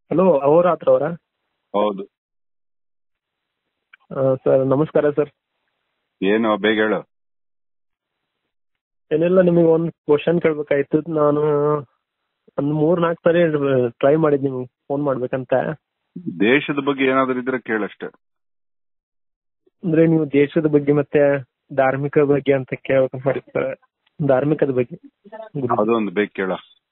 Hello ಅಹೋರಾತ್ರ ಅವರಾ ಹೌದು sir ನಮಸ್ಕಾರ ಸರ್ ಏನು ಬೇಗ ಹೇಳು ಏನಿಲ್ಲ ನಿಮಗೆ ಒಂದು ಕ್ವಶನ್ ಕೇಳ್ಬೇಕಾಯ್ತು ನಾನು ಒಂದು ಮೂರ್ ನಾಲ್ಕು ಸರಿ ಟ್ರೈ ಮಾಡಿದ್ ನಿಮ್ಗೆ ಫೋನ್ ಮಾಡ್ಬೇಕಂತ ದೇಶದ ಬಗ್ಗೆ ಏನಾದ್ರು ಇದ್ರೆ ಕೇಳಷ್ಟೇ ಅಂದ್ರೆ ನೀವು ದೇಶದ ಬಗ್ಗೆ ಮತ್ತೆ ಧಾರ್ಮಿಕ ಬಗ್ಗೆ ಅಂತ ಕೇಳ್ಬೇಕಂತ ಮಾಡಿದ್ ಸರ್ ಧಾರ್ಮಿಕದ ಬಗ್ಗೆ ಗುರು. ಅದೊಂದು ಬೇಗ ಕೇಳ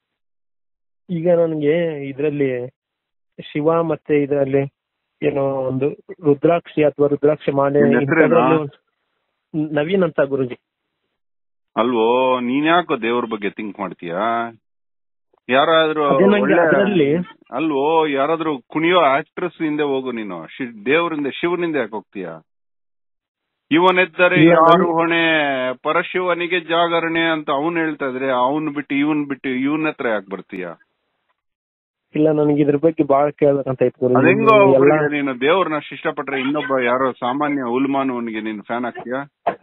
ಈಗ ನನಗೆ ಇದರಲ್ಲಿ ಶಿವ ಮತ್ತೆ ಇದರಲ್ಲಿ ಏನೋ ಒಂದು ರುದ್ರಾಕ್ಷಿ ಅಥವಾ ರುದ್ರಾಕ್ಷಿ ಮಾಲೆ ನಿನ್ ಹೆಸ್ರೇನು? ಇಂಥದ್ರಲ್ಲಿ ಒಂದ್- ನವೀನ್ ಅಂತ ಗುರುಜಿ ಅಲ್ವೋ ನೀನ್ ಯಾಕೋ ದೇವ್ರ ಬಗ್ಗೆ ಥಿಂಕ್ ಮಾಡ್ತೀಯಾ ಯಾರಾದ್ರೂ ಅದೇ ನಂಗೆ ಒಳ್ಳೆ ಅದರಲ್ಲಿ ಅಲ್ವೋ ಯಾರಾದ್ರೂ ಕುಣಿಯೋ ಆಕ್ಟ್ರೆಸ್ ಹಿಂದೆ ಹೋಗು ನೀನು ಶಿ- ದೇವ್ರಿಂದ ಶಿವನಿಂದ ಯಾಕೆ ಹೋಗ್ತೀಯ ಇವನೆದ್ದರೆ ಇಲ್ಲ, ಯಾರು ನನ್- ಹೊಣೆ ಪರಶಿವನಿಗೆ ಜಾಗರಣೆ ಅಂತ ಅವನ್ ಹೇಳ್ತಾ ಇದ್ರೆ ಅವನ್ ಬಿಟ್ಟು ಇವನ್ ಬಿಟ್ಟು ಇವನ್ ಹತ್ರ ಯಾಕೆ ಬರ್ತೀಯ ಇಲ್ಲ ನನಗೆ ಇದ್ರ ಬಗ್ಗೆ ಬಾಳ ಕೇಳ್ಬೇಕಂತ ಇತ್ತು ಗುರುಜಿ. ಅದೆಂಗೋ ಎಲ್ಲ ಒಬ್ರಿಗೆ ನೀನು ದೇವ್ರನ್ನ ಇಷ್ಟಪಟ್ರೆ ಇನ್ನೊಬ್ಬ ಯಾರೋ ಸಾಮಾನ್ಯ ಉಲ್ಮಾನವನಿಗೆ ನೀನು ಫ್ಯಾನ್ ಆಗ್ತೀಯಾ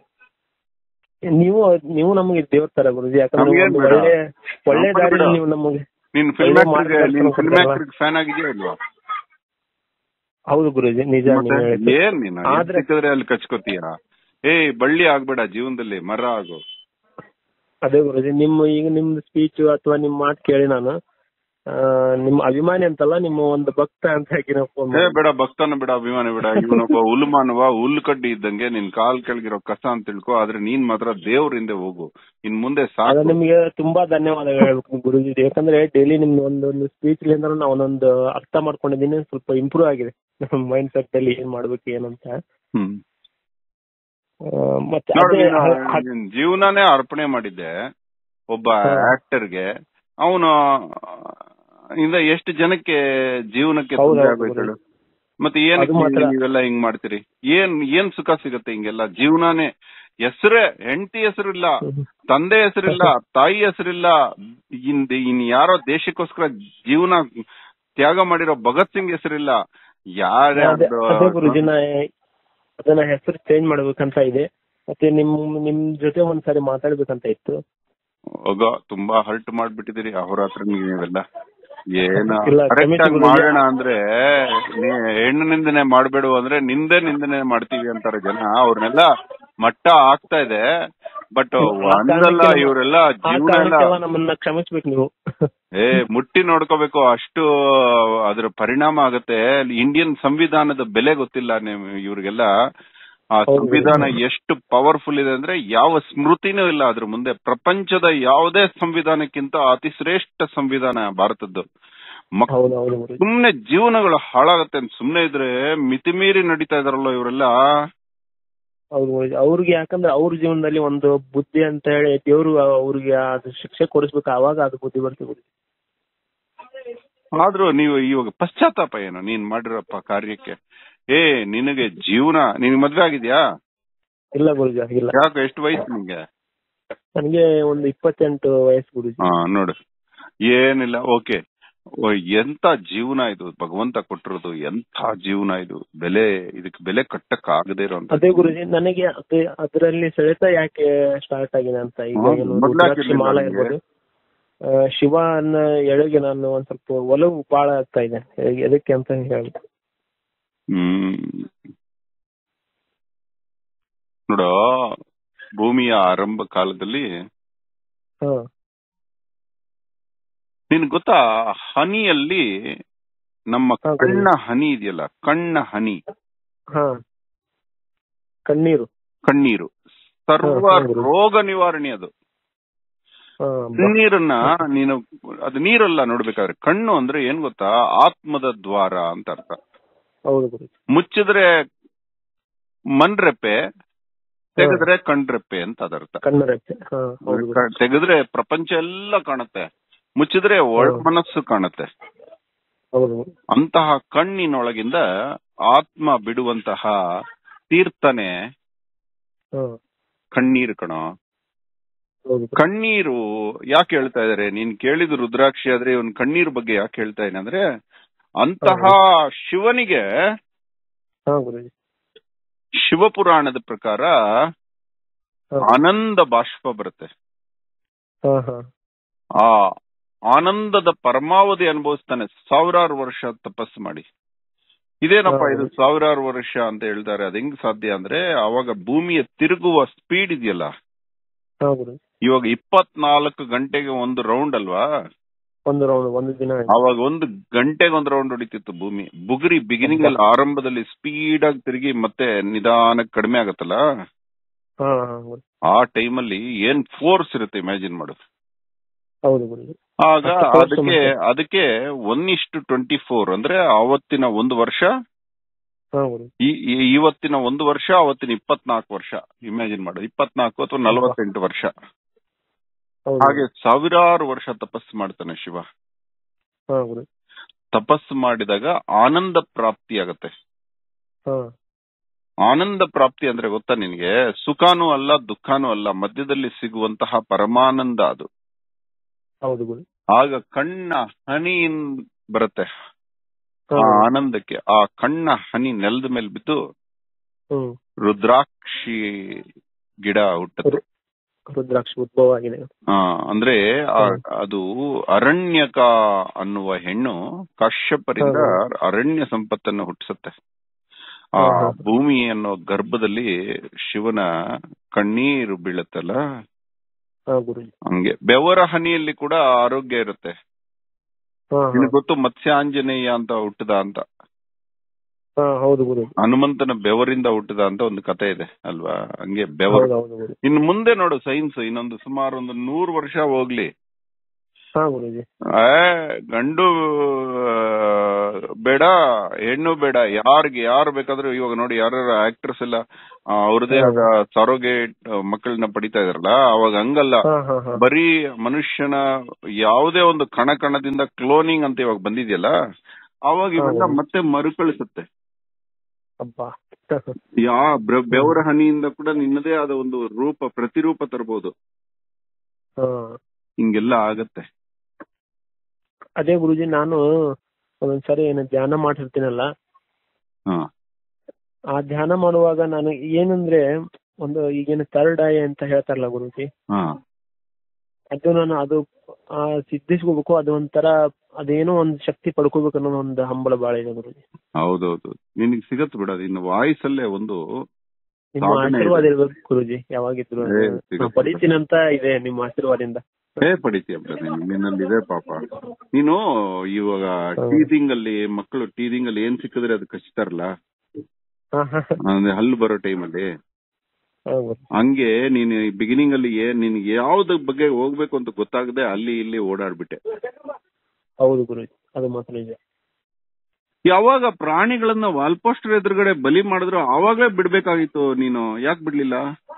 ನೀವು ನೀವು ನಮಗೆ ದೇವ್ರ ತರ ಗುರುಜಿ ಯಾಕಂದ್ರೆ ನಮ್ಗೇನ್ ಒಂದು ಬೇಡ. ಒಳ್ಳೆ ಒಳ್ಳೆ ನಮ್ಗ್ ದಾರಿ ಬೇಡ. ನೀವು ನಮಗೆ ನೀನ್ ಒಳ್ಳೆ ಫಿಲ್ಮ್ ಆಕ್ಟರ್ಗೆ ಮಾರ್ಗದರ್ಶನ ನೀನ್ ಫಿಲ್ಮ್ ಕೊಡ್ತಾರಲ್ಲ. ಆಕ್ಟರ್ಗೆ ಫ್ಯಾನ್ ಆಗಿದ್ಯಾ ಇಲ್ವಾ ಹೌದು ಗುರುಜಿ ನಿಜ ಮತ್ತೆ ನೀವು ಹೇಳಿದ್ದು. ಏನ್ ನೀನು ಎಲ್ಲಿ ಆದ್ರೆ- ಸಿಕ್ಕಿದ್ರೆ ಅಲ್ಲಿ ಕಚ್ಕೋತೀಯ ಏಯ್ ಬಳ್ಳಿ ಆಗ್ಬೇಡ ಜೀವನದಲ್ಲಿ ಮರ ಆಗು ಅದೇ ಗುರುಜಿ ನಿಮ್ಮ ಈಗ ನಿಮ್ದು ಸ್ಪೀಚ್ ಅಥವಾ ನಿಮ್ ಮಾತು ಕೇಳಿ ನಾನು ಆ, ನಿಮ್ಮ ಅಭಿಮಾನಿ ಅಂತಲ್ಲ ನಿಮ್ಮ ಒಂದು ಭಕ್ತ ಅಂತ ಹಾಕಿ ನಾವು ಫೋನ್ ಏ ಬೇಡ ಭಕ್ತನ ಬೇಡ ಅಭಿಮಾನ ಬೇಡ ಇವನೊಬ್ಬ ಹುಲ್ಮಾನವ ಹುಲ್ಲು ಕಡ್ಡಿ ಇದ್ದಂಗೆ ನಿನ್ ಕಾಲ್ ಕೆಳಗಿರೋ ಕಸ ಅಂತ ತಿಳ್ಕೊ ಆದ್ರೆ ನೀನ್ ಮಾತ್ರ ದೇವ್ರ ಹಿಂದೆ ಹೋಗು ಇನ್ ಮುಂದೆ ಅದ ಸಾಕು ನಿಮ್ಗೆ ತುಂಬಾ ಧನ್ಯವಾದಗಳು ಹೇಳ್ಬೇಕು ಗುರುಜಿ ಯಾಕಂದ್ರೆ ಡೈಲಿ ನಿಮ್ದು ಒಂದೊಂದು ಸ್ಪೀಚ್ ಲಿಂದ ನಾವು ಒಂದೊಂದು ಅರ್ಥ ಮಾಡ್ಕೊಂಡಿದ್ದೀನಿ ಸ್ವಲ್ಪ ಇಂಪ್ರೂವ್ ಆಗಿದೆ ನಮ್ಮ ಮೈಂಡ್ ಸೆಟ್ ಅಲ್ಲಿ ಏನ್ ಮಾಡ್ಬೇಕು ಏನಂತ ಹ್ಮ್ ಆ, ಮತ್ತೆ ನೋಡು ಅದೇ ನೀನು ಹ- ಹ- ನಿನ್ ಜೀವನನೇ ಅರ್ಪಣೆ ಮಾಡಿದ್ದೆ ಒಬ್ಬ ಹಾ. ಆಕ್ಟರ್ಗೆ ಅವನು ಇಂದ ಎಷ್ಟು ಜನಕ್ಕೆ ಜೀವನಕ್ಕೆ ಹೌದು, ತೊಂದ್ರೆ ಹೌದು, ಆಗೋಯ್ತು ಹೇಳು ಗುರು. ಮತ್ತೆ ಅದು ಏನಕ್ಕೆ ಮಾತ್ರ. ನೀವೆಲ್ಲ ಹಿಂಗ್ ಮಾಡ್ತೀರಿ ಏನ್ ಏನ್ ಸುಖ ಸಿಗತ್ತೆ ಹಿಂಗೆಲ್ಲ ಜೀವನಾನೇ ಹೆಸರೇ ಹೆಂಡತಿ ಹೆಸರಿಲ್ಲ ಹ್ಮ್. ತಂದೆ ಹೆಸರಿಲ್ಲ ತಾಯಿ ಹೆಸರಿಲ್ಲ ಇನ್ ಇನ್ ಯಾರೋ ದೇಶಕ್ಕೋಸ್ಕರ ಜೀವನ ತ್ಯಾಗ ಮಾಡಿರೋ ಭಗತ್ ಸಿಂಗ್ ಹೆಸರಿಲ್ಲ ಅದೇ ಯಾರ್ಯಾರ್ದು ಅದೇ ಗುರುಜಿ ನಾ ಅದನ್ನ ಹೆಸರು ಚೇಂಜ್ ಮಾಡ್ಬೇಕಂತ ಇದೆ ಮತ್ತೆ ನಿಮ್ ನಿಮ್ ಜೊತೆ ಒಂದ್ಸರಿ ಮಾತಾಡ್ಬೇಕಂತ ಇತ್ತು ಹೋಗೋ ತುಂಬಾ ಹರ್ಟ್ ಮಾಡ್ಬಿಟ್ಟಿದ್ದೀರಿ ಅಹೋರಾತ್ರ ನೀವೆಲ್ಲ ಏನ ಇಲ್ಲ, ಕರೆಕ್ಟ್ ಕ್ಷಮಿಸಿ ಆಗಿ ಗುರೂಜಿ. ಮಾಡೋಣ ಅಂದ್ರೆ ನೀ ಹೆಣ್ಣು ನಿಂದನೆ ಮಾಡ್ಬೇಡು ಅಂದ್ರೆ ನಿಂದೆ ನಿಂದನೆ ಮಾಡ್ತೀವಿ ಅಂತಾರೆ ಜನ ಅವ್ರನ್ನೆಲ್ಲ ಮಟ್ಟ ಆಗ್ತಾ ಇದೆ ಬಟ್ ಆ ಒಂದಲ್ಲ ಕಾರಣಕ್ಕೆ ಇವರೆಲ್ಲ ಆ ಜೀವನ ಎಲ್ಲ ಕಾರಣಕ್ಕೆಲ್ಲ ನಮ್ಮನ್ನ ಕ್ಷಮಿಸ್ಬೇಕು ನೀವು ಏ ಮುಟ್ಟಿ ನೋಡ್ಕೋಬೇಕು ಅಷ್ಟು ಅದ್ರ ಪರಿಣಾಮ ಆಗತ್ತೆ ಇಂಡಿಯನ್ ಸಂವಿಧಾನದ ಬೆಲೆ ಗೊತ್ತಿಲ್ಲ ನಿಮ್ ಇವ್ರಿಗೆಲ್ಲ ಆ ಹೌದು. ಸಂವಿಧಾನ ಎಷ್ಟು ಪವರ್ಫುಲ್ ಇದೆ ಅಂದ್ರೆ ಯಾವ ಸ್ಮೃತಿನೂ ಇಲ್ಲ ಅದ್ರ ಮುಂದೆ ಪ್ರಪಂಚದ ಯಾವುದೇ ಸಂವಿಧಾನಕ್ಕಿಂತ ಅತಿ ಶ್ರೇಷ್ಠ ಸಂವಿಧಾನ ಭಾರತದ್ದು ಮಕ್- ಹೌದು ಹೌದು ಗುರುಜಿ ಸುಮ್ನೆ ಜೀವನಗಳು ಹಾಳಾಗತ್ತೆ ಅಂತ ಸುಮ್ನೆ ಇದ್ರೆ ಮಿತಿಮೀರಿ ನಡೀತಾ ಇದಾರಲ್ಲ ಇವರೆಲ್ಲ ಹೌದು ಗುರುಜಿ ಅವ್ರಿಗೆ ಯಾಕಂದ್ರೆ ಅವ್ರ ಜೀವನದಲ್ಲಿ ಒಂದು ಬುದ್ಧಿ ಅಂತ ಹೇಳಿ ದೇವ್ರು ಅವ್ರಿಗೆ ಅದು ಶಿಕ್ಷೆ ಕೊಡಿಸ್ಬೇಕು ಅವಾಗ ಅದು ಬುದ್ಧಿ ಬರ್ತದೆ ಗುರುಜಿ ಆದ್ರೂ ನೀವು ಇವಾಗ ಪಶ್ಚಾತ್ತಾಪ ಏನು ನೀನ್ ಮಾಡಿರಪ್ಪ ಕಾರ್ಯಕ್ಕೆ ಏ ನಿನಗೆ ಜೀವನ ನಿನ್ ಮದ್ವೆ ಆಗಿದ್ಯಾ ಇಲ್ಲ ಗುರುಜಿ ಇಲ್ಲ ಯಾಕೆ ಎಷ್ಟು ವಯಸ್ಸು ನಿಂಗೆ ನನಗೆ ಒಂದು ಇಪ್ಪತ್ತೆಂಟು ವಯಸ್ಸು ಗುರುಜಿ ಹಾ ನೋಡು ಏನಿಲ್ಲ ಓಕೆ ಎಂತ ಜೀವನ ಇದು ಭಗವಂತ ಕೊಟ್ಟಿರೋದು ಎಂತ ಜೀವನ ಇದು ಬೆಲೆ ಇದಕ್ಕೆ ಬೆಲೆ ಕಟ್ಟಕ್ ಆಗದೆ ಇರೋಂತ ಅದೇ ಗುರುಜಿ ನನಗೆ ಅದೇ ಅದರಲ್ಲಿ ಸೆಳೆತ ಯಾಕೆ ಸ್ಟಾರ್ಟ್ ಆಗಿದೆ ಅಂತ ಈಗ ಹೌದು, ಏನು ಮೊದ್ಲು ರುದ್ರಾಕ್ಷಿ ಹಾಕಿರ್ಲಿಲ್ಲ ಮಾಲ ನಿಮ್ಗೆ? ಇರ್ಬೋದು ಆ, ಶಿವನ ಎಳೆಗೆ ನಾನು ಒಂದ್ ಸ್ವಲ್ಪ ಒಲವು ಬಾಳ ಆಗ್ತಾ ಇದೆ ಎದಕ್ಕೆ ಅಂತ ಹೇಳಿ ಹ್ಮ್ ನೋಡು ಭೂಮಿಯ ಆರಂಭ ಕಾಲದಲ್ಲಿ ಹಾ ನಿನ್ ಗೊತ್ತಾ ಹನಿಯಲ್ಲಿ ನಮ್ಮ ಹಾ, ಗೊತ್ತು. ಕಣ್ಣ ಹನಿ ಇದೆಯಲ್ಲ ಕಣ್ಣ ಹನಿ ಹಾ ಕಣ್ಣೀರು ಕಣ್ಣೀರು ಸರ್ವ ಹಾ, ಹಾ, ಗುರು. ರೋಗ ನಿವಾರಣೆ ಅದು ಹಾ ನೀರನ್ನ ನೀನು ಅದು ನೀರಲ್ಲ ನೋಡ್ಬೇಕಾದ್ರೆ ಕಣ್ಣು ಅಂದ್ರೆ ಏನ್ ಗೊತ್ತಾ ಆತ್ಮದ ದ್ವಾರ ಅಂತ ಅರ್ಥ ಹೌದು ಗುರುಜಿ ಮುಚ್ಚಿದ್ರೆ ಮಣ್ರೆಪ್ಪೆ ತೆಗೆದ್ರೆ ಕಣ್ರೆಪ್ಪೆ ಅಂತ ಅದರ್ಥ ಕಣ್ಣರೆಪ್ಪೆ ಹಾ ಹೌದು ಗುರು. ಕ- ತೆಗೆದ್ರೆ ಪ್ರಪಂಚ ಎಲ್ಲ ಕಾಣುತ್ತೆ ಮುಚ್ಚಿದ್ರೆ ಒಳ ಹಾ. ಮನಸ್ಸು ಕಾಣುತ್ತೆ ಹೌದು ಗುರು. ಅಂತಹ ಕಣ್ಣಿನೊಳಗಿಂದ ಆತ್ಮ ಬಿಡುವಂತಹ ತೀರ್ಥನೆ ಹಾ ಕಣ್ಣೀರು ಕಣೋ ಹೌದು ಗುರು. ಕಣ್ಣೀರು ಯಾಕೆ ಹೇಳ್ತಾ ಇದಾರೆ ನೀನ್ ಕೇಳಿದ ರುದ್ರಾಕ್ಷಿ ಆದ್ರೆ ಇವನ್ ಕಣ್ಣೀರ್ ಬಗ್ಗೆ ಯಾಕೆ ಹೇಳ್ತಾ ಇದ್ದಾನೆ ಅಂದ್ರೆ ಅಂತಹ ಶಿವನಿಗೆ ಹಾ ಗುರುಜಿ ಶಿವಪುರಾಣದ ಪ್ರಕಾರ ಹಾ ಆನಂದ ಬಾಷ್ಪ ಬರುತ್ತೆ ಹಾ ಹಾ ಆ ಆನಂದದ ಪರಮಾವಧಿ ಅನುಭವಿಸ್ತಾನೆ ಸಾವಿರಾರು ವರ್ಷ ತಪಸ್ಸು ಮಾಡಿ ಇದೇನಪ್ಪ ಇದು ಹೌದು. ಸಾವಿರಾರು ವರ್ಷ ಅಂತ ಹೇಳ್ತಾರೆ ಅದ್ ಹೆಂಗ್ ಸಾಧ್ಯ ಅಂದ್ರೆ ಅವಾಗ ಭೂಮಿಯ ತಿರುಗುವ ಸ್ಪೀಡ್ ಇದೆಯಲ್ಲ ಹಾ ಗುರುಜಿ ಇವಾಗ ಇಪ್ಪತ್ನಾಲ್ಕು ಗಂಟೆಗೆ ಒಂದು ರೌಂಡ್ ಅಲ್ವಾ ಒಂದು ರೌಂಡ್ ಒಂದು ದಿನ ಆಯ್ತು. ಅವಾಗ ಒಂದು ಗಂಟೆಗೆ ಒಂದು ರೌಂಡ್ ಹೊಡಿತಿತ್ತು ಭೂಮಿ ಬುಗುರಿ ಬಿಗಿನಿಂಗ್ ಅಲ್ಲಿ ಆರಂಭದಲ್ಲಿ ಸ್ಪೀಡ್ ಆಗಿ ತಿರುಗಿ ಮತ್ತೆ ನಿಧಾನಕ್ಕೆ ಕಡಿಮೆ ಆಗತ್ತಲ್ಲ ಹಾ ಹಾ ಗುರುಜಿ. ಆ ಟೈಮಲ್ಲಿ ಏನ್ ಫೋರ್ಸ್ ಇರುತ್ತೆ ಇಮ್ಯಾಜಿನ್ ಮಾಡು ಹೌದು ಗುರುಜಿ ಆಗ ಅಷ್ಟು force ಅದಕ್ಕೆ ಮತ್ತೆ. ಅದಕ್ಕೆ ಒನ್ ಇಷ್ಟು ಟ್ವೆಂಟಿ ಫೋರ್ ಅಂದ್ರೆ ಅವತ್ತಿನ ಒಂದು ವರ್ಷ ಹಾ ಗುರುಜಿ ಈ ಈ- ಇವತ್ತಿನ ಒಂದು ವರ್ಷ ಅವತ್ತಿನ ಇಪ್ಪತ್ನಾಲ್ಕು ವರ್ಷ ಇಮ್ಯಾಜಿನ್ ಮಾಡು ಇಪ್ಪತ್ನಾಲ್ಕು ಅಥವಾ ನಲವತ್ತೆಂಟು ವರ್ಷ ಹೌದು ಹಾಗೆ ಸಾವಿರಾರು ವರ್ಷ ತಪಸ್ಸು ಮಾಡ್ತಾನೆ ಶಿವ ಹಾ ಗುರುಜಿ ತಪಸ್ಸು ಮಾಡಿದಾಗ ಆನಂದ ಪ್ರಾಪ್ತಿ ಆಗತ್ತೆ ಹಾ ಆನಂದ ಪ್ರಾಪ್ತಿ ಅಂದ್ರೆ ಗೊತ್ತಾ ನಿನ್ಗೆ ಸುಖಾನೂ ಅಲ್ಲ ದುಃಖನೂ ಅಲ್ಲ ಮಧ್ಯದಲ್ಲಿ ಸಿಗುವಂತಹ ಪರಮಾನಂದ ಅದು ಹೌದು ಗುರುಜಿ ಆಗ ಕಣ್ಣ ಹನಿ ಬರುತ್ತೆ ಹಾ ಆ ಗುರುಜಿ. ಆನಂದಕ್ಕೆ ಆ ಕಣ್ಣ ಹನಿ ನೆಲದ ಮೇಲೆ ಬಿದ್ದು ಹ್ಮ್ ರುದ್ರಾಕ್ಷಿ ಗಿಡ ಹುಟ್ಟುತ್ತೆ ರು- ರುದ್ರಾಕ್ಷಿ ಉದ್ಭವ ಆಗಿದೆ ಆ, ಅಂದ್ರೆ ಆ- ಹ್ಮ್. ಅದು ಅರಣ್ಯಕ ಅನ್ನುವ ಹೆಣ್ಣು ಕಾಶ್ಯಪರಿಂದ ಅರಣ್ಯ ಸಂಪತ್ತನ್ನು ಹುಟ್ಟಿಸುತ್ತೆ ಆ ಹಾ, ಹಾ. ಭೂಮಿ ಅನ್ನೋ ಗರ್ಭದಲ್ಲಿ ಶಿವನ ಕಣ್ಣೀರು ಬೀಳುತ್ತಲ್ಲ ಹಾ ಗುರುಜಿ ಹಂಗೆ ಬೆವರ ಹನಿಯಲ್ಲಿ ಕೂಡ ಆರೋಗ್ಯ ಇರುತ್ತೆ ಹಾ ಹಾ ನಿನಗೆ ಗೊತ್ತು ಮತ್ಸ್ಯಾಂಜನೇಯ ಅಂತ ಹುಟ್ಟದ ಅಂತ ಹಾ ಹೌದು ಗುರುಜಿ ಹನುಮಂತನ ಬೆವರಿಂದ ಹುಟ್ಟದ ಅಂತ ಒಂದು ಕತೆ ಇದೆ ಅಲ್ವಾ ಹಂಗೆ ಬೆವರು ಹೌದು ಹೌದು ಗುರುಜಿ ಇನ್ನು ಮುಂದೆ ನೋಡು ಸೈನ್ಸ್ ಇನ್ನೊಂದು ಸುಮಾರು ಒಂದು ನೂರು ವರ್ಷ ಹೋಗ್ಲಿ ಹಾ ಗುರುಜಿ ಆ, ಗಂಡು ಆ, ಬೇಡ ಹೆಣ್ಣು ಬೇಡ ಯಾರಿಗೆ ಯಾರು ಬೇಕಾದ್ರೂ ಇವಾಗ ನೋಡಿ ಯಾರು ಆಕ್ಟರ್ಸ್ ಎಲ್ಲ ಆ, ಅವ್ರದೇ ಆದ ಸರೋಗೇಟ್ ಮಕ್ಕಳನ್ನ ಪಡಿತಾ ಇದಾರಲ್ಲ ಅವಾಗ ಹಂಗಲ್ಲ ಹಾ ಹಾ ಹಾ ಬರೀ ಮನುಷ್ಯನ ಯಾವುದೇ ಒಂದು ಕಣ ಕಣದಿಂದ ಕ್ಲೋನಿಂಗ್ ಅಂತ ಇವಾಗ ಬಂದಿದೆಯಲ್ಲ ಅವಾಗ ಇವೆಲ್ಲ ಹೌದು. ಮತ್ತೆ ಮರುಕಳಿಸುತ್ತೆ ಅಬ್ಬಾ ಯಾ ಬ್ರ- ಬೆವರ ಹನಿಯಿಂದ ಕೂಡ ನಿನ್ನದೇ ಆದ ಒಂದು ರೂಪ ಪ್ರತಿರೂಪ ತರಬಹುದು ಹಾ ಹಿಂಗೆಲ್ಲ ಆಗತ್ತೆ ಅದೇ ಗುರುಜಿ ನಾನು ಒಂದೊಂದ್ಸರಿ ಏನು ಧ್ಯಾನ ಮಾಡಿರ್ತೀನಲ್ಲ ಹಾ ಆ ಧ್ಯಾನ ಮಾಡುವಾಗ ನಾನು ಏನಂದ್ರೆ ಒಂದು ಈಗೇನು ಥರ್ಡ್ ಐ ಅಂತ ಹೇಳ್ತಾರಲ್ಲ ಗುರುಜಿ ಹಾ ಅದು ನಾನು ಅದು ಆ ಸಿದ್ಧಿಸ್ಕೋಬೇಕು ಅದು ಒಂಥರ ಅದೇನೋ ಒಂದ್ ಶಕ್ತಿ ಪಡ್ಕೋಬೇಕು ಅನ್ನೋ ಒಂದು ಹಂಬಲ ಬಾಳ ಇದೆ ಗುರುಜಿ ಹೌದೌದು ನಿನಗೆ ಸಿಗತ್ ಬಿಡೋದು ಇನ್ನು ವಾಯ್ಸ್ ಅಲ್ಲೇ ಒಂದು ನಿಮ್ಮ ಸಾಧನೆ ಆಶೀರ್ವಾದ ಇದೆ. ಇರ್ಬೇಕು ಗುರುಜಿ ಯಾವಾಗಿದ್ರು ಏ, ಸಿಗುತ್ತೆ. ನಾನು ಪಡಿತೀನಂತ ಇದೆ ನಿಮ್ಮ ಆಶೀರ್ವಾದದಿಂದ ಹೇ ಪಡಿತೀಯ ಬಿಡ ನಿನ್ನಲ್ಲಿ ಇದೆ ಪಾಪ ನೀನು ಇವಾಗ ಹೌದು. ಟೀದಿಂಗ್ ಅಲ್ಲಿ ಮಕ್ಕಳು ಟೀದಿಂಗ್ ಅಲ್ಲಿ ಏನ್ ಸಿಕ್ಕಿದ್ರೆ ಅದು ಕಚ್ತಾರಲ್ಲ ಹಾ ಹಾ ಅಂದ್ರೆ ಹಲ್ಲು ಬರೋ ಟೈಮಲ್ಲಿ ಹಾ ಗುರುಜಿ. ಹಂಗೆ ನೀನು ಬಿಗಿನಿಂಗ್ ಅಲ್ಲಿ ಏನ್ ನಿನ್ಗೆ ಯಾವ್ದ ಬಗ್ಗೆ ಹೋಗ್ಬೇಕು ಅಂತ ಗೊತ್ತಾಗದೆ ಅಲ್ಲಿ ಇಲ್ಲಿ ಓಡಾಡ್ಬಿಟ್ಟೆ ಹೌದು ಗುರುಜಿ ಅದು ಮಾತ್ರ ನಿಜ ಯಾವಾಗ ಪ್ರಾಣಿಗಳನ್ನ ವಾಲ್ಪೋಸ್ಟರ್ ಎದುರುಗಡೆ ಬಲಿ ಮಾಡಿದ್ರು ಆವಾಗಲೇ ಬಿಡ್ಬೇಕಾಗಿತ್ತು ನೀನು ಯಾಕೆ ಬಿಡ್ಲಿಲ್ಲ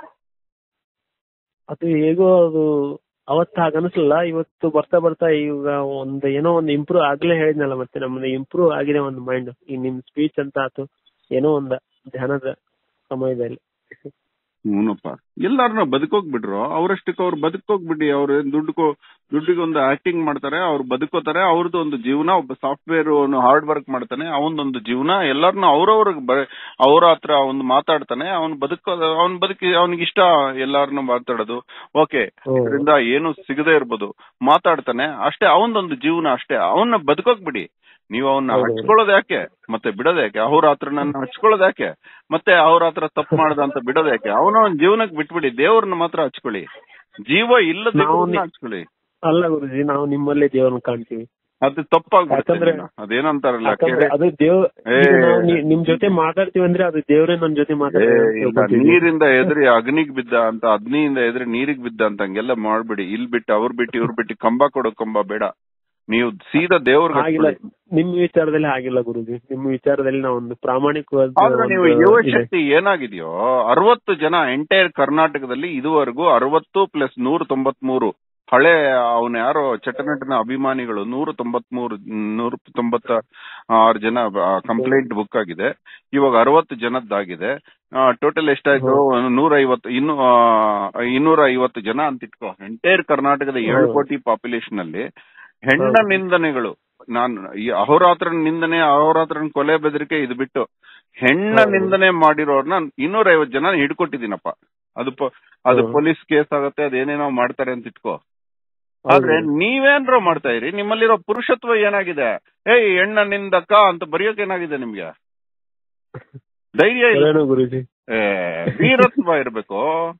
ಅದು ಹೇಗೋ ಅದು ಅವತ್ತ ಹಾಗ ಅನಿಸ್ಲಿಲ್ಲ ಇವತ್ತು ಬರ್ತಾ ಬರ್ತಾ ಈಗ ಒಂದ್ ಏನೋ ಒಂದ್ ಇಂಪ್ರೂವ್ ಆಗ್ಲೇ ಹೇಳಿದ್ನಲ್ಲ ಮತ್ತೆ ನಮ್ದು ಇಂಪ್ರೂವ್ ಆಗಿದೆ ಒಂದು ಮೈಂಡ್ ಈ ನಿಮ್ ಸ್ಪೀಚ್ ಅಂತ ಆತು ಏನೋ ಒಂದ ಧ್ಯಾನದ ಸಮಯದಲ್ಲಿ ಹ್ಞೂನಪ್ಪ ಎಲ್ಲಾರನ್ನ ಬದುಕೋಗ್ ಬಿಡ್ರು ಅವ್ರಷ್ಟಕ್ಕೆ ಅವ್ರು ಬದುಕೋಗ್ ಬಿಡಿ ಅವ್ರು ಏನ್ ದುಡ್ಡುಕೋ ದುಡ್ಡಿಗೆ ಒಂದು ಆಕ್ಟಿಂಗ್ ಮಾಡ್ತಾರೆ ಅವ್ರು ಬದುಕೋತಾರೆ ಅವ್ರದ್ದು ಒಂದು ಜೀವನ ಒಬ್ಬ ಸಾಫ್ಟ್ವೇರ್ ಹಾರ್ಡ್ ವರ್ಕ್ ಮಾಡ್ತಾನೆ ಅವನದೊಂದು ಜೀವನ ಎಲ್ಲಾರನ್ನ ಅವ್ರವ್ರ ಅವ್ರ ಹತ್ರ ಒಂದು ಮಾತಾಡ್ತಾನೆ ಅವ್ನ್ ಬದುಕೋ ಅವ್ನ್ ಬದುಕಿ ಅವ್ನಿಗೆ ಇಷ್ಟ ಎಲ್ಲಾರನ್ನ ಮಾತಾಡೋದು ಓಕೆ ಹ್ಮ್. ಇದರಿಂದ ಏನು ಸಿಗದೆ ಇರ್ಬೋದು ಮಾತಾಡ್ತಾನೆ ಅಷ್ಟೇ ಅವನದೊಂದು ಜೀವನ ಅಷ್ಟೇ ಅವನ್ನ ಬದುಕೋಕ್ ಬಿಡಿ ನೀವು ಅವನ್ನ ಹೌದು. ಹಚ್ಕೊಳ್ಳೋದು ಯಾಕೆ ಮತ್ತೆ ಬಿಡೋದು ಯಾಕೆ ಅವ್ರ ಹತ್ರ ನನ್ನ ಹಚ್ಕೊಳ್ಳೋದು ಯಾಕೆ ಮತ್ತೆ ಅವ್ರ ಹತ್ರ ತಪ್ಪು ಮಾಡ್ದ ಅಂತ ಬಿಡೋದು ಯಾಕೆ ಅವನ ಒಂದ್ ಜೀವನಕ್ಕೆ ಬಿಟ್ಬಿಡಿ ದೇವ್ರನ್ನ ಮಾತ್ರ ಹಚ್ಕೊಳ್ಳಿ ಜೀವ ಇಲ್ಲದ ನಾವು ನಿ- ಹಚ್ಕೊಳ್ಳಿ ಅಲ್ಲ ಗುರುಜಿ ನಾವು ನಿಮ್ಮಲ್ಲೇ ದೇವ್ರನ್ನ ಕಾಣ್ತೀವಿ ಅದು ತಪ್ಪಾಗ್ಬಿಡುತ್ತೆ ಯಾಕಂದ್ರೆ- ಇನ್ನ. ಅದೇನಂತಾರಲ್ಲ ಯಾಕಂದ್ರೆ ಕೆರೆ- ಅದು ದೇವ್ ಏ. ಈಗ ನಾವು ನಿ- ನಿಮ್ ಜೊತೆ ಮಾತಾಡ್ತೀವಿ ಅಂದ್ರೆ ಅದು ದೇವ್ರೇ ನನ್ ಜೊತೆ ಏ, ಮಾತಾಡ್ತೀವಿ ಇಲ್ಲ ನೀರಿಂದ ಎದುರಿ ಅಗ್ನಿಗ್ ಬಿದ್ದ ಅಂತ ಅಗ್ನಿಯಿಂದ ಎದುರಿ ನೀರಿಗ್ ಬಿದ್ದ ಅಂತ ಹಂಗೆಲ್ಲ ಮಾಡ್ಬಿಡಿ ಇಲ್ ಬಿಟ್ಟು ಅವ್ರ್ ಬಿಟ್ಟು ಇವ್ರ್ ಬಿಟ್ಟು ಕಂಬ ಕೊಡೋ ಕಂಬ ಬೇಡ ನೀವು ಸೀದಾ ದೇವ್ರಿಗೆ ಆಗಿಲ್ಲ ಹಚ್ಕೊಳ್ಳಿ. ನಿಮ್ ವಿಚಾರದಲ್ಲಿ ಆಗಿಲ್ಲ ಗುರುಜಿ ನಿಮ್ ವಿಚಾರದಲ್ಲಿ ನಾವು ಒಂದು ಪ್ರಾಮಾಣಿಕವಾದ ಆದ್ರೆ ನೀವು ಒಂದು ಯುವ ಇದೆ. ಶಕ್ತಿ ಏನಾಗಿದೆಯೋ ಅರವತ್ತು ಜನ ಎಂಟೈರ್ ಕರ್ನಾಟಕದಲ್ಲಿ ಇದುವರೆಗೂ ಅರವತ್ತು ಪ್ಲಸ್ ನೂರ ತೊಂಬತ್ಮೂರು ಹಳೆ ಅವನ ಯಾರೋ ಚಟನಟನ ಅಭಿಮಾನಿಗಳು ನೂರ ತೊಂಬತ್ಮೂರು ನೂರ ತೊಂಬತ್ತ ಆರು ಜನ ಕಂಪ್ಲೇಂಟ್ ಬುಕ್ ಆಗಿದೆ ಇವಾಗ ಅರವತ್ತು ಜನದ್ದಾಗಿದೆ ಟೋಟಲ್ ಎಷ್ಟಾಯ್ತು ನೂರ ಐವತ್ತು ಇನ್ನು ಆ, ಇನ್ನೂರ ಐವತ್ತು ಜನ ಅಂತ ಇಟ್ಕೋ ಎಂಟೈರ್ ಕರ್ನಾಟಕದ ಏಳು ಹೌದು. ಕೋಟಿ ಪಾಪ್ಯುಲೇಷನ್ ಅಲ್ಲಿ ಹೆಣ್ಣ ಹೌದು. ನಿಂದನೆಗಳು ನಾನು ಈ ಅಹೋರಾತ್ರನ ನಿಂದನೆ ಅಹೋರಾತ್ರನ ಕೊಲೆ ಬೆದರಿಕೆ ಇದು ಬಿಟ್ಟು ಹೆಣ್ಣ ಹೌದು. ನಿಂದನೆ ಮಾಡಿರೋರ್ನ ಇನ್ನೂರ ಐವತ್ತು ಜನ ಹಿಡ್ಕೊಟ್ಟಿದ್ದೀನಪ್ಪ ಅದು ಪೊ- ಅದು ಹ್ಮ್. ಪೊಲೀಸ್ ಕೇಸ್ ಆಗತ್ತೆ ಅದೇನೇನೋ ಮಾಡ್ತಾರೆ ಅಂತ ಇಟ್ಕೋ ಆದ್ರೆ ನೀವೇನ್ರೋ ಮಾಡ್ತಾ ಇರಿ ನಿಮ್ಮಲ್ಲಿರೋ ಪುರುಷತ್ವ ಏನಾಗಿದೆ ಏಯ್ ಹೆಣ್ಣ ನಿಂದಕ್ಕ ಅಂತ ಬರೆಯೋಕ್ ಏನಾಗಿದೆ ನಿಮ್ಗೆ ಧೈರ್ಯ ಇಲ್ಲ ಏನೋ ಗುರುಜಿ ಏ, ವೀರತ್ವ ಇರ್ಬೇಕು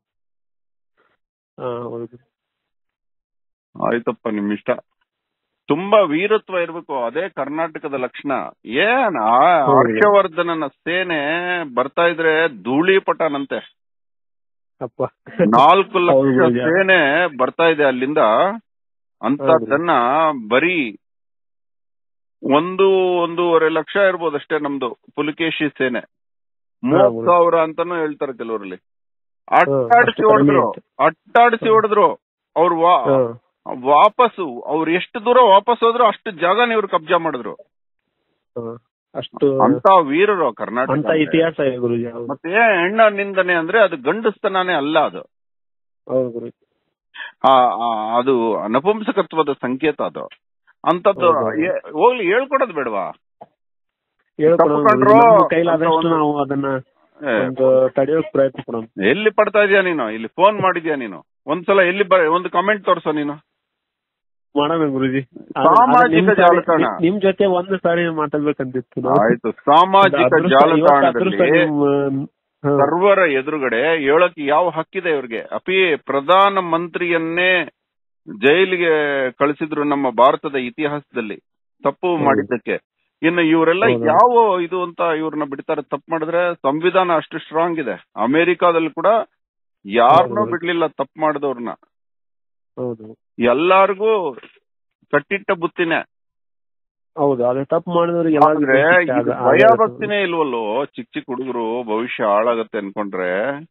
ಹಾ ಹೌದು ಆಯ್ತಪ್ಪ ನಿಮ್ ಇಷ್ಟ ತುಂಬಾ ವೀರತ್ವ ಇರ್ಬೇಕು ಅದೇ ಕರ್ನಾಟಕದ ಲಕ್ಷಣ ಏನ್ ಆ ಹೌದು. ಹರ್ಷವರ್ಧನನ ಸೇನೆ ಬರ್ತಾ ಇದ್ರೆ ಧೂಳಿಪಟನಂತೆ ಅಪ್ಪ ನಾಲ್ಕು ಲಕ್ಷ ಹೌದು ನಿಜ. ಸೇನೆ ಬರ್ತಾ ಇದೆ ಅಲ್ಲಿಂದ ಅಂತದನ್ನ ಬರೀ ಒಂದು ಒಂದೂವರೆ ಲಕ್ಷ ಇರ್ಬೋದು ಅಷ್ಟೇ ನಮ್ದು ಪುಲಿಕೇಶಿ ಸೇನೆ ಮೂವತ್ ಹೌದು. ಸಾವಿರ ಅಂತಾನು ಹೇಳ್ತಾರೆ ಕೆಲವರಲ್ಲಿ ಅಷ್ಟು ಅಟ್ಟಾಡಿಸಿ ಕಡಿಮೆ ಹೊಡೆದ್ರು ಇತ್ತು. ಅಟ್ಟಾಡಿಸಿ ಹೊಡೆದ್ರು ಅವ್ರು ವಾ ಹಾ ವಾಪಸ್ಸು ಅವ್ರು ಎಷ್ಟು ದೂರ ವಾಪಸ್ ಹೋದ್ರು ಅಷ್ಟು ಜಾಗನ ಇವ್ರು ಕಬ್ಜಾ ಮಾಡಿದ್ರು ಹಾ. ಅಷ್ಟು ಅಂತ ವೀರರು ಕರ್ನಾಟಕ ಅಂತ ಅಂದ್ರೆ. ಇತಿಹಾಸ ಇದೆ ಗುರುಜಿ ಹೌದು ಮತ್ತೆ ಹೆಣ್ಣ ನಿಂದನೆ ಅಂದ್ರೆ ಅದು ಗಂಡಸ್ತನಾನೇ ಅಲ್ಲ ಅದು ಹೌದು ಗುರುಜಿ ಆ ಆ, ಅದು ನಪುಂಸಕತ್ವದ ಸಂಕೇತ ಅದು ಅಂತದ್ದು ಹೌದು. ಏ- ಹೋಗ್ಲಿ ಹೇಳ್ಕೊಡೋದು ಬೇಡವಾ ಹೇಳ್ಕೊಡೋಣ ಗುರೂಜಿ. ತಪ್ಕೊಂಡ್ರು ನಮ್ಮ ಕೈಲಾದಷ್ಟು ಅಂತ ಒಂದು- ನಾವು ಅದನ್ನ ಏ, ಒಂದು ತಡೆಯೋಕ್ ಪ್ರಯತ್ನ ಪಡೋಣ ಎಲ್ಲಿ ಪಡ್ತಾ ಇದೀಯಾ ನೀನು ಇಲ್ಲಿ ಫೋನ್ ಮಾಡಿದ್ಯಾ ನೀನು ಒಂದ್ಸಲ ಎಲ್ಲಿ ಬರ ಒಂದು ಕಮೆಂಟ್ ತೋರ್ಸೋ ನೀನು ಮಾಡೋಣ ಗುರುಜಿ ಆದ್ರೆ- ಸಾಮಾಜಿಕ ಆದ್ರೆ ನಿಮ್ ಸಾರಿ- ಜಾಲತಾಣ. ನಿಮ್- ನಿಮ್ ಜೊತೆ ಒಂದು ಸಾರಿ ಮಾತಾಡ್ಬೇಕಂತಿತ್ತು ನಾವು. ಆಯ್ತು ಸಾಮಾಜಿಕ ಅದೃಷ್ಟ- ಇವತ್ತು ಜಾಲತಾಣದಲ್ಲಿ ಅದೃಷ್ಟ ನಿಮ್, ಹಾ. ಸರ್ವರ ಎದುರುಗಡೆ ಹೇಳಕ್ ಯಾವ ಹಕ್ಕಿದೆ ಇವ್ರಿಗೆ ಅಪಿ ಪ್ರಧಾನ ಮಂತ್ರಿಯನ್ನೇ ಜೈಲಿಗೆ ಕಳಿಸಿದ್ರು ನಮ್ಮ ಭಾರತದ ಇತಿಹಾಸದಲ್ಲಿ ತಪ್ಪು ಹೌದು. ಮಾಡಿದ್ದಕ್ಕೆ ಇನ್ನು ಇವರೆಲ್ಲ ಹೌದು. ಯಾವ ಇದು ಅಂತ ಇವ್ರನ್ನ ಬಿಡ್ತಾರೆ ತಪ್ಪು ಮಾಡಿದ್ರೆ ಸಂವಿಧಾನ ಅಷ್ಟು ಸ್ಟ್ರಾಂಗ್ ಇದೆ ಅಮೆರಿಕಾದಲ್ಲಿ ಕೂಡ ಯಾರನ್ನೂ ಹೌದು. ಬಿಡ್ಲಿಲ್ಲ ತಪ್ಪು ಮಾಡಿದವ್ರನ್ನ ಹೌದು ಎಲ್ಲಾರ್ಗೂ ಕಟ್ಟಿಟ್ಟ ಬುತ್ತಿನೇ ಹೌದು ಅದೇ ತಪ್ಪು ಮಾಡಿದವ್ರಿಗೆ ಆದ್ರೆ ಇದು ಭಯ ಭಕ್ತಿನೇ ಇಲ್ವಲ್ಲೋ ಚಿಕ್ಕ ಚಿಕ್ಕ ಹುಡುಗರು ಭವಿಷ್ಯ ಹಾಳಾಗತ್ತೆ ಅನ್ಕೊಂಡ್ರೆ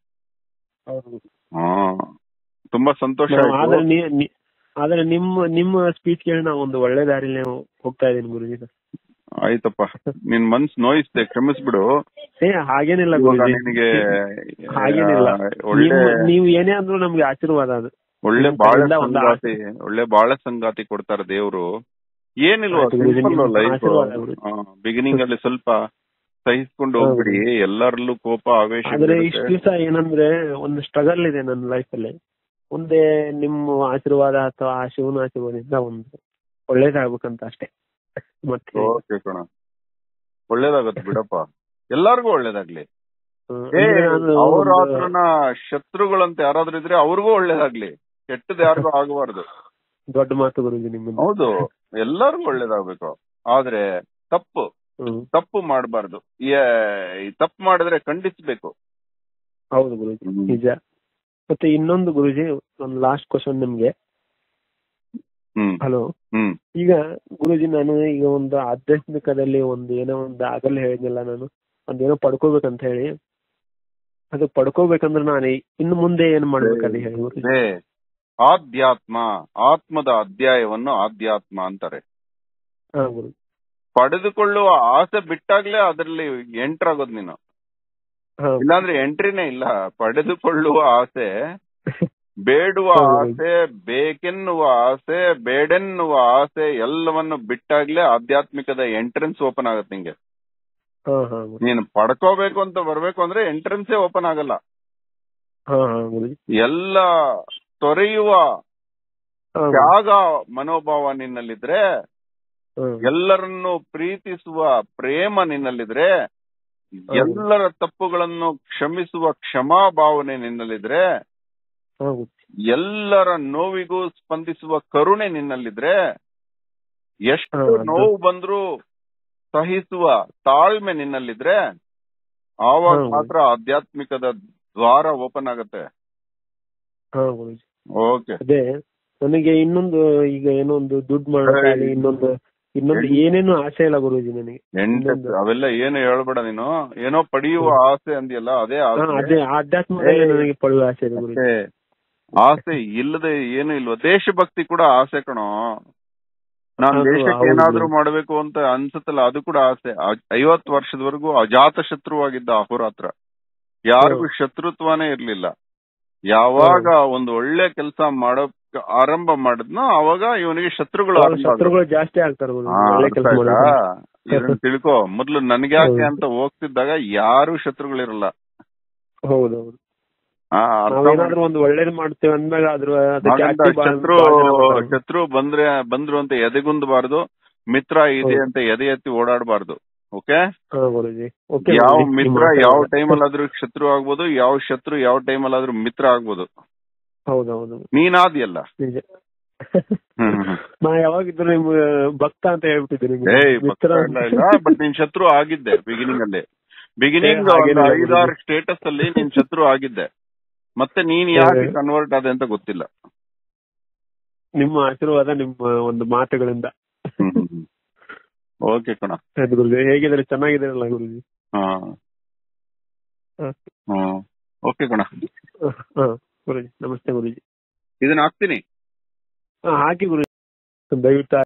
ಹಾ ತುಂಬಾ ಸಂತೋಷ ಆಯ್ತು ಆದ್ರೆ ನೀ- ನೀ- ಆದ್ರೆ ನಿಮ್ಮ ನಿಮ್ಮ ಸ್ಪೀಚ್ ಕೇಳಿ ನಾವು ಒಂದು ಒಳ್ಳೆ ದಾರಿಲಿ ಹೋಗ್ತಾ ಇದೀನಿ ಗುರುಜಿ ಆಯ್ತಪ್ಪ ನಿನ್ ಮನ್ಸ್ ನೋಯಿಸ್ದೆ ಕ್ಷಮಿಸ್ಬಿಡು ಏ ಹಾಗೇನಿಲ್ಲ ಇವಾಗ ಗುರುಜಿ ನಿನಗೆ ಹಾಗೇನಿಲ್ಲ ಆ, ಒಳ್ಳೆ ನೀವು- ನೀವು ಏನೇ ಅಂದ್ರೂ ನಮ್ಗೆ ಆಶೀರ್ವಾದ ಅದು ಒಳ್ಳೆ ನಿಮ್ ಬಾಳ ಕಡೆಯಿಂದ ಒಂದು ಸಂಗಾತಿ ಒಳ್ಳೆ ಬಾಳ ಸಂಗಾತಿ ಕೊಡ್ತಾರೆ ದೇವ್ರು ಏನಿಲ್ವಾ ಆಯ್ತು ಗುರೂಜಿ, ಸಿಂಪಲ್ ನಿಮ್ಮ ಲೈಫ್ ಆಶೀರ್ವಾದ ಗುರೂಜಿ. ಬಿಗಿನಿಂಗ್ ಅಲ್ಲಿ ಸ್ವಲ್ಪ ಸಹಿಸ್ಕೊಂಡು ಹೌದು. ಹೋಗ್ಬಿಡಿ ಎಲ್ಲರಲ್ಲೂ ಕೋಪ ಆವೇಶ ಆದ್ರೆ ಬೀಳುತ್ತೆ. ಇಷ್ಟ ದಿವಸ ಏನಂದ್ರೆ ಒಂದು ಸ್ಟ್ರಗಲ್ ಇದೆ ನನ್ನ ಲೈಫ್ ಅಲ್ಲಿ ಮುಂದೆ ನಿಮ್ಮ ಆಶೀರ್ವಾದ ಅಥವಾ ಆ ಶಿವನ ಆಶೀರ್ವಾದದಿಂದ ಒಂದು ಒಳ್ಳೇದಾಗ್ಬೇಕಂತ ಅಷ್ಟೇ ಮತ್ತೆ ಓಕೆ ಕಣ ಒಳ್ಳೇದಾಗತ್ತೆ ಬಿಡಪ್ಪ ಎಲ್ಲಾರ್ಗು ಒಳ್ಳೇದಾಗ್ಲಿ ಹ್ಮ್, ಏ ಅಂದ್ರೆ ನಾನು ಅವ್ರ ಒಂದು- ಹತ್ರನ ಶತ್ರುಗಳಂತ ಯಾರಾದ್ರೂ ಇದ್ರೆ ಅವ್ರಿಗೂ ಒಳ್ಳೇದಾಗ್ಲಿ ಕೆಟ್ಟದ್ ಯಾರಿಗೂ ಆಗಬಾರ್ದು ದೊಡ್ಡ ಮಾತು ಗುರುಜಿ ನಿಮ್ಮಿಂದ ಹೌದು ಎಲ್ಲರಿಗೂ ಒಳ್ಳೇದಾಗ್ಬೇಕು ಆದ್ರೆ ತಪ್ಪು ಹ್ಮ್ ತಪ್ಪು ಮಾಡಬಾರ್ದು ತಪ್ಪು ಮಾಡಿದ್ರೆ ಖಂಡಿಸ್ಬೇಕು ಹೌದು ಗುರುಜಿ ಹ್ಮ್. ನಿಜ ಮತ್ತೆ ಇನ್ನೊಂದು ಗುರುಜಿ ಒಂದು ಲಾಸ್ಟ್ ಕ್ವಶನ್ ನಿಮ್ಗೆ ಹ್ಮ್ ಹಲೋ ಹ್ಮ್ ಈಗ ಗುರುಜಿ ನಾನು ಈಗ ಒಂದು ಆಧ್ಯಾತ್ಮಿಕದಲ್ಲಿ ಒಂದು ಏನೋ ಒಂದು ಆಗಲ್ಲ ಹೇಳಿದ್ನಲ್ಲ ನಾನು ಒಂದೇನೋ ಪಡ್ಕೋಬೇಕಂತ ಹೇಳಿ ಅದು ಪಡ್ಕೋಬೇಕಂದ್ರೆ ನಾನು ಇನ್ನು ಮುಂದೆ ಏನ್ ಮಾಡ್ಬೇಕಂತ ಹೇಳಿ ಗುರುಜಿ ಅದೇ ಆಧ್ಯಾತ್ಮ ಆತ್ಮದ ಅಧ್ಯಾಯವನ್ನು ಆಧ್ಯಾತ್ಮ ಅಂತಾರೆ ಹಾ ಗುರು ಪಡೆದುಕೊಳ್ಳುವ ಆಸೆ ಬಿಟ್ಟಾಗ್ಲೇ ಅದರಲ್ಲಿ ಎಂಟರ್ ಆಗೋದು ನೀನು ಹಾ ಇಲ್ಲಾಂದ್ರೆ ಎಂಟ್ರಿನೇ ಇಲ್ಲ ಪಡೆದುಕೊಳ್ಳುವ ಆಸೆ ಬೇಡುವ ಹೌದು. ಆಸೆ ಬೇಕೆನ್ನುವ ಆಸೆ ಬೇಡೆನ್ನುವ ಆಸೆ ಎಲ್ಲವನ್ನು ಬಿಟ್ಟಾಗ್ಲೇ ಆಧ್ಯಾತ್ಮಿಕದ ಎಂಟ್ರೆನ್ಸ್ ಓಪನ್ ಆಗತ್ತೆ ನಿಂಗೆ ಹಾ ಹಾ ಗುರು ನೀನು ಪಡ್ಕೋಬೇಕು ಅಂತ ಬರ್ಬೇಕು ಅಂದ್ರೆ ಎಂಟ್ರೆನ್ಸೇ ಓಪನ್ ಆಗಲ್ಲ ಹಾ ಹಾ ಗುರುಜಿ ಎಲ್ಲ ತೊರೆಯುವ ಹಾ ಗುರು. ತ್ಯಾಗ ಮನೋಭಾವ ನಿನ್ನಲ್ಲಿದ್ರೆ ಹ್ಮ್. ಎಲ್ಲರನ್ನು ಪ್ರೀತಿಸುವ ಪ್ರೇಮ ನಿನ್ನಲ್ಲಿದ್ರೆ ಹೌದು. ಎಲ್ಲರ ತಪ್ಪುಗಳನ್ನು ಕ್ಷಮಿಸುವ ಕ್ಷಮಾ ಭಾವನೆ ನಿನ್ನಲ್ಲಿದ್ರೆ ಹಾ ಗುರು. ಎಲ್ಲರ ನೋವಿಗೂ ಸ್ಪಂದಿಸುವ ಕರುಣೆ ನಿನ್ನಲ್ಲಿದ್ರೆ ಎಷ್ಟು ಹಾ, ಅದು- ನೋವು ಬಂದ್ರೂ ಸಹಿಸುವ ತಾಳ್ಮೆ ನಿನ್ನಲ್ಲಿದ್ರೆ ಆವಾಗ ಹಾ. ಮಾತ್ರ ಆಧ್ಯಾತ್ಮಿಕದ ದ್ವಾರ ಓಪನ್ ಆಗತ್ತೆ ಹಾ ಗುರುಜಿ ಓಕೆ ಅದೇ ನನಗೆ ಇನ್ನೊಂದು ಈಗ ಏನೋ ಒಂದು ದುಡ್ಡು ಮಾಡೋಕ್ಕಾಗಲಿ ಇನ್ನೊಂದು ಇನ್ನೊಂದು ಏನೇನು ಆಸೆ ಇಲ್ಲ ಗುರುಜಿ ನನಗೆ ಎಂಟ ಇನ್ನೊಂದು- ಅವೆಲ್ಲ ಏನು ಹೇಳ್ಬೇಡ ನೀನು ಏನೋ ಪಡೆಯುವ ಆಸೆ ಅಂದಿಯಲ್ಲ ಅದೇ ಹಾ ಆಸೆ ಅದೇ ಆಧ್ಯಾತ್ಮದಲ್ಲಿ ಏ. ನನಗೆ ಪಡೆಯುವ ಆಸೆ ಇದೆ ಗುರುಜಿ ಮತ್ತೆ ಆಸೆ ಇಲ್ಲದೆ ಏನು ಇಲ್ವಾ ದೇಶಭಕ್ತಿ ಕೂಡ ಆಸೆ ಕಣೋ ನಾನ್ ಹೌದು, ದೇಶಕ್ಕೆ ಹೌದು. ಏನಾದ್ರೂ ಮಾಡ್ಬೇಕು ಅಂತ ಅನ್ಸುತ್ತಲ್ಲ ಅದು ಕೂಡ ಆಸೆ ಐವತ್ ವರ್ಷದವರೆಗೂ ಅಜಾತ ಶತ್ರುವಾಗಿದ್ದ ಅಹೋರಾತ್ರ ಯಾರಿಗೂ ಶತ್ರುತ್ವನೇ ಇರ್ಲಿಲ್ಲ ಯಾವಾಗ ಒಂದು ಒಳ್ಳೆ ಕೆಲಸ ಮಾಡೋಕ್ ಆರಂಭ ಮಾಡಿದ್ನೋ ಅವಾಗ ಇವನಿಗೆ ಶತ್ರುಗಳು ಅವ್ರ ಆರಂಭ ಆದ್ರು. ಶತ್ರುಗಳು ಜಾಸ್ತಿ ಆಗ್ತಾರೆ ಗುರುಜಿ ಹಾ, ಒಳ್ಳೆ ಅರ್ಥ ಕೆಲಸ ಆಯ್ತಾ? ಮಾಡಿದ್ರೆ ಇದನ್ನ ತಿಳ್ಕೊ ಮೊದ್ಲು ನನ್ಗ್ಯಾಕೆ ಹೌದು. ಅಂತ ಹೋಗ್ತಿದ್ದಾಗ ಯಾರು ಶತ್ರುಗಳಿರಲ್ಲ ಹೌದು ಹೌದು ಆ, ಅರ್ಥ ನಾವೇನಾದ್ರೂ ಒಂದು ಒಳ್ಳೇದ್ ಮಾಡ್ತೇವೆ ಅಂದಾಗ ಅದ್ರ ಅದಕ್ಕೆ ಹಾಗಂತ active ಬಾ- ಶತ್ರು ಬಹಳ ಜನ ಬರ್ತಾರೆ. ಶತ್ರು ಬಂದ್ರೆ ಬಂದ್ರು ಅಂತ ಎದೆಗುಂದಬಾರ್ದು ಮಿತ್ರ ಇದೆ ಹೌದು. ಅಂತ ಎದೆ ಎತ್ತಿ ಓಡಾಡಬಾರ್ದು ಓಕೆ ಹಾ ಗುರುಜಿ ಓಕೆ ಯಾವ ಗುರೂಜಿ, ನಿಮ್ಮ ಮಿತ್ರ ಯಾವ ಮಾತಾಡೋದು. ಟೈಮ್ ಅಲ್ಲಾದ್ರೂ ಶತ್ರು ಆಗ್ಬೋದು ಯಾವ ಶತ್ರು ಯಾವ ಟೈಮ್ ಅಲ್ಲಾದ್ರೂ ಮಿತ್ರ ಆಗ್ಬೋದು ಹೌದೌದು ನೀನಾದಿಯಲ್ಲ ನಿಜ ಹ್ಮ್, ಹ್ಮ್. ನಾ ಯಾವಾಗಿದ್ರು ನಿಮ್ ಭಕ್ತ ಅಂತ ಹೇಳ್ಬಿಟ್ಟಿದ್ದೆ ನಿಮ್ಗೆ ಏಯ್ ಮಿತ್ರ ಪಕ್ಕ ಇಲ್ಲ ಇಲ್ಲ ಬಟ್ ನೀನ್ ಶತ್ರು ಆಗಿದ್ದೆ ಬಿಗಿನಿಂಗ್ ಅಲ್ಲಿ ಬಿಗಿನಿಂಗ್ ಏ, ಹಾಗೇನಿಲ್ಲ ಗುರೂಜಿ. ಐದಾರು ಸ್ಟೇಟಸ್ ಅಲ್ಲಿ ನೀನ್ ಶತ್ರು ಆಗಿದ್ದೆ ಮತ್ತೆ ನೀನ್ ಯಾಕೆ ಏ. ಕನ್ವರ್ಟ್ ಆದೆ ಅಂತ ಗೊತ್ತಿಲ್ಲ ನಿಮ್ಮ ಆಶೀರ್ವಾದ ನಿಮ್ಮ ಒಂದು ಮಾತುಗಳಿಂದ ಓಕೆ ಕಣ ಆಯ್ತು ಗುರುಜಿ ಹೇಗಿದ್ರೆ ಚೆನ್ನಾಗಿದ್ದೀರಲ್ಲ ಗುರುಜಿ ಹಾ ಹ. ಹ್ಮ್ ಓಕೆ ಕಣ ಹಾ ಗುರುಜಿ ನಮಸ್ತೆ ಗುರುಜಿ ಇದನ್ನ ಹಾಕ್ತೀನಿ ಹಾ ಹಾಕಿ ಗುರುಜಿ ದಯವಿಟ್ಟು